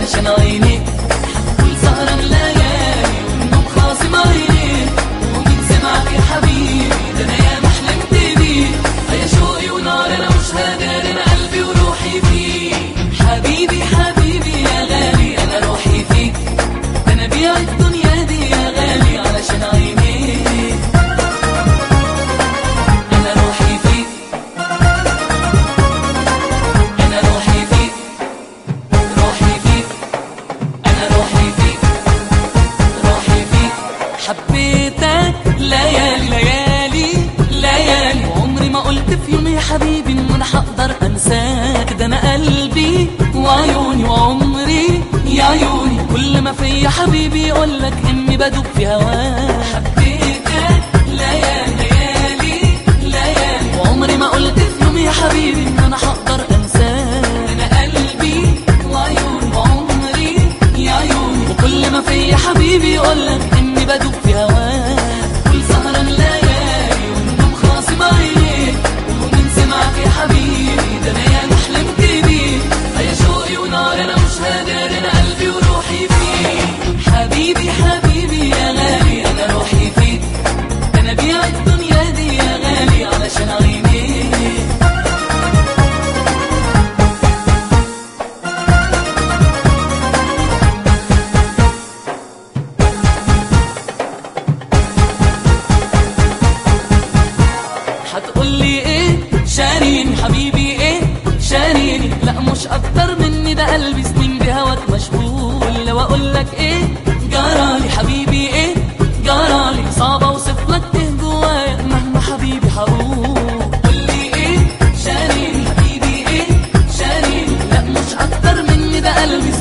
علشان عينيك هتقول سهران ليالي والنوم خاصم عينيك ومين سمعك يا حبيبي ده انا ياما حلمت بيك يا شوقي ونار انا مش هدار انا قلبي وروحي فيك حبيبي حبيبي يا غالي انا روحي فيك ده انا بيع الدنيا دي يا غالي علشان عينيك انا روحي فيك انا روحي فيك روحي فيك انا روحي فيك روحي فيك حبيتك ليالي ليالي ليالي وعمري ما قلت في يوم يا حبيبي ان انا هقدر انساك ده انا قلبي وعيوني وعمري يا عيوني كل ما فيا حبيبي يقولك اني بدوب في هواك حبيتك ليالي ليالي ليالي وعمري ما قلت في يوم يا حبيبي ان انا هقدر انساك انا قلبي وعيوني وعمري يا عيوني وكل ما فيا حبيبي يقولك اني بدوب في هواك كل سهران ليالي والنوم خاصم عينيك ومين سمعك يا حبيبي ده انا ياما حلمت بيك يا شوقي ونار انا مش هدار انا قلبي وروحي فيك حبيبي حبيبي يا غالي انا روحي فيك انا بيع الدنيا دي يا غالي علشان عينيك هتقولي ايه شاريني حبيبي ايه شاريني لا مش اكتر مني ده قلبي سنين بهواك مشغول لو اقولك ايه جرالي حبيبي ايه جرالي صعب اوصف لك ايه جوايا مهما حبيبي هقول قولي ايه شاريني حبيبي ايه شاريني لا مش اكتر مني ده قلبي